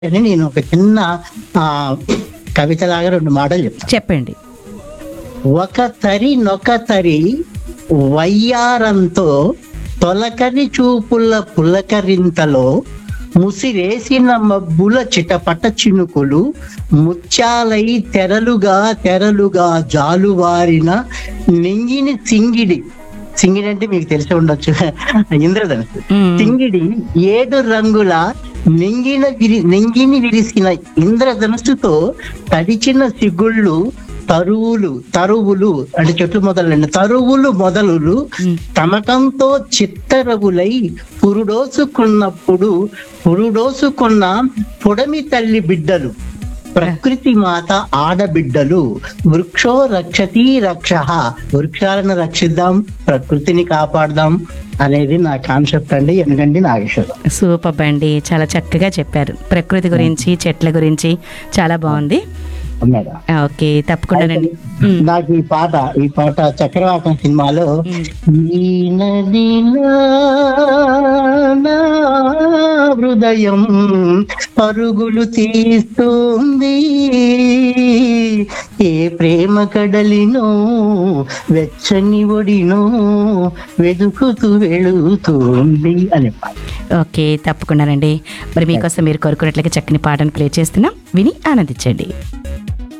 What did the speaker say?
అని నేను ఒక చిన్న ఆ, కవితలాగా రెండు మాటలు చెప్తాను చెప్పండి ఒక తరి నొక తరి వయ్యారంతో తొలకరి చూపుల పులకరింతలో ముసిరేసిన మబ్బుల చిటపట చినుకులు ముత్యాలై తెరలుగా తెరలుగా జాలువారిన నింగిని సింగిడి సింగిడి అంటే మీకు తెలిసి ఉండొచ్చు ఇంద్రధనుసు మ్మ్. సింగిడి ఏడు రంగుల నింగిన విరి నింగిని విరిసిన ఇంద్రధనుసుతో తడిచిన సిగుళ్ళు తరువులు తరువులు అంటే చెట్లు మొదలండి తరువులు మొదలులు మ్మ్. తమకంతో చిత్తరవులై పురుడోసుకున్నప్పుడు పురుడోసుకున్న పుడమి తల్లి బిడ్డలు ప్రకృతి మాత ఆడబిడ్డలు వృక్షో రక్షతి రక్ష వృక్షాలను రక్షిద్దాం ప్రకృతిని కాపాడదాం అనేది నా కాన్సెప్ట్ అండి ఎందుకంటే నాగేశ్వరం సూపర్ అండి చాలా చక్కగా చెప్పారు ప్రకృతి గురించి చెట్ల గురించి చాలా బాగుంది మేడం ఓకే తప్పకుండానండి మ్మ్. నాకు ఈ పాట ఈ పాట చక్రవాకం సినిమాలో ఈ నదిలో నా హృదయం పరుగులు తీస్తుంది ఏ ప్రేమ కడలినో వెచ్చని ఒడినో వెతుకుతూ వెళుతుంది అనే పాట ఓకే తప్పకుండానండి మరి మీకోసం మీరు కోరుకున్నట్లుగా చక్కని పాటను ప్లే చేస్తున్నాం విని ఆనందించండి